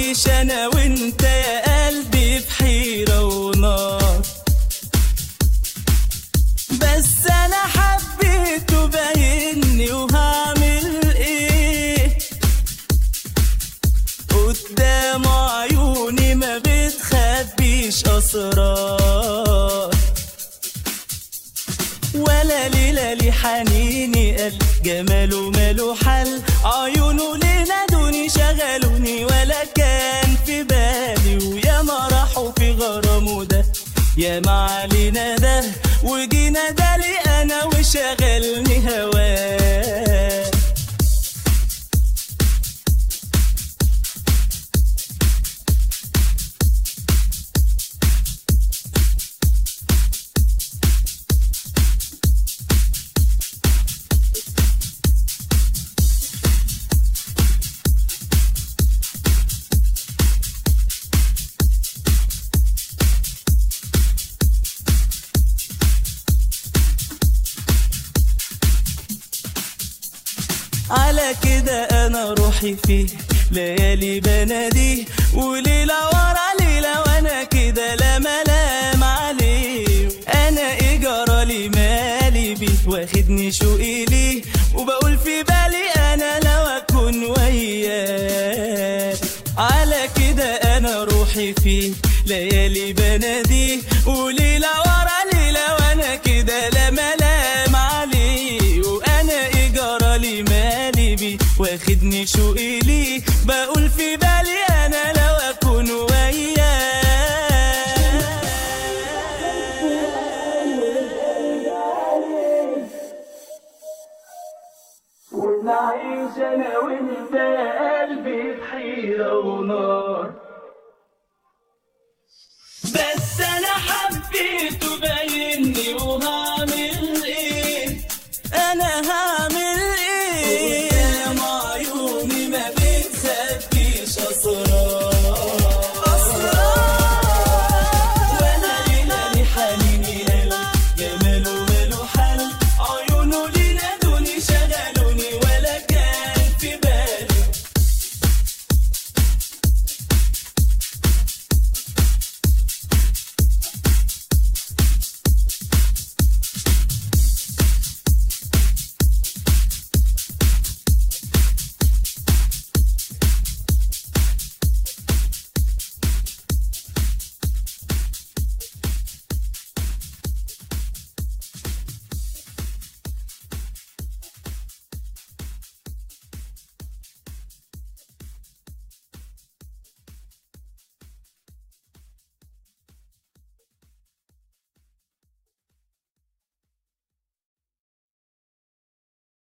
عايش انا وانت يا قلبي في حيرة ونار بس انا حبيته بايني وهعمل ايه قدام عيوني ما بتخبيش اسرار ولا ليلة لي حنيني قال جماله ماله حل عيونه ليه نادوني شغلوني ولا كان في بالي ويا ما راحوا في غرامه ده يا ما علينا ده وجينا ده لي انا وشغلني هواه على كده انا روحي فيه ليالي بناديه وليلة ورا ليلة وانا كده لا ملام عليه انا ايه جرالي مالي بيه واخدني شوقي ليه وبقول في بالي انا لو اكون وياه على كده انا روحي فيه ليالي بناديه وليلة ورا ليلة وانا كده لا ملام عليه وانا ايه جرالي مالي بيه واخدني شوقي ليه بقول في بالي انا لو اكون وياه ونعيش انا وانت يا قلبي في حيرة ونار بس انا حبيته بايني وهعمل ايه انا هعمل